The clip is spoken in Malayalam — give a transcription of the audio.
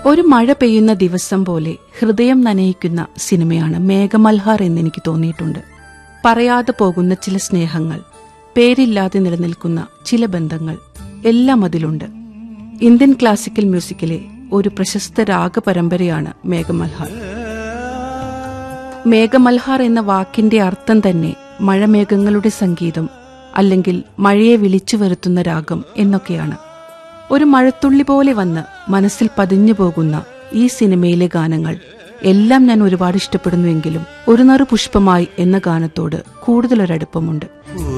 ഒരു മഴ പെയ്യുന്ന ദിവസം പോലെ ഹൃദയം നനയിക്കുന്ന സിനിമയാണ് മേഘമൽഹാർ എന്നെനിക്ക് തോന്നിയിട്ടുണ്ട് പറയാതെ പോകുന്ന ചില സ്നേഹങ്ങൾ പേരില്ലാതെ നിലനിൽക്കുന്ന ചില ബന്ധങ്ങൾ എല്ലാം അതിലുണ്ട് ഇന്ത്യൻ ക്ലാസിക്കൽ മ്യൂസിക്കിലെ ഒരു പ്രശസ്ത രാഗപരമ്പരയാണ് മേഘമൽഹാർ മേഘമൽഹാർ എന്ന വാക്കിന്റെ അർത്ഥം തന്നെ മഴമേഘങ്ങളുടെ സംഗീതം അല്ലെങ്കിൽ മഴയെ വിളിച്ചു വരുത്തുന്ന രാഗം എന്നൊക്കെയാണ് ഒരു മഴത്തുള്ളി പോലെ വന്ന് മനസ്സിൽ പതിഞ്ഞു പോകുന്ന ഈ സിനിമയിലെ ഗാനങ്ങൾ എല്ലാം ഞാൻ ഒരുപാട് ഇഷ്ടപ്പെടുന്നുവെങ്കിലും ഒരു നറു പുഷ്പമായി എന്ന ഗാനത്തോട് കൂടുതലൊരടുപ്പമുണ്ട്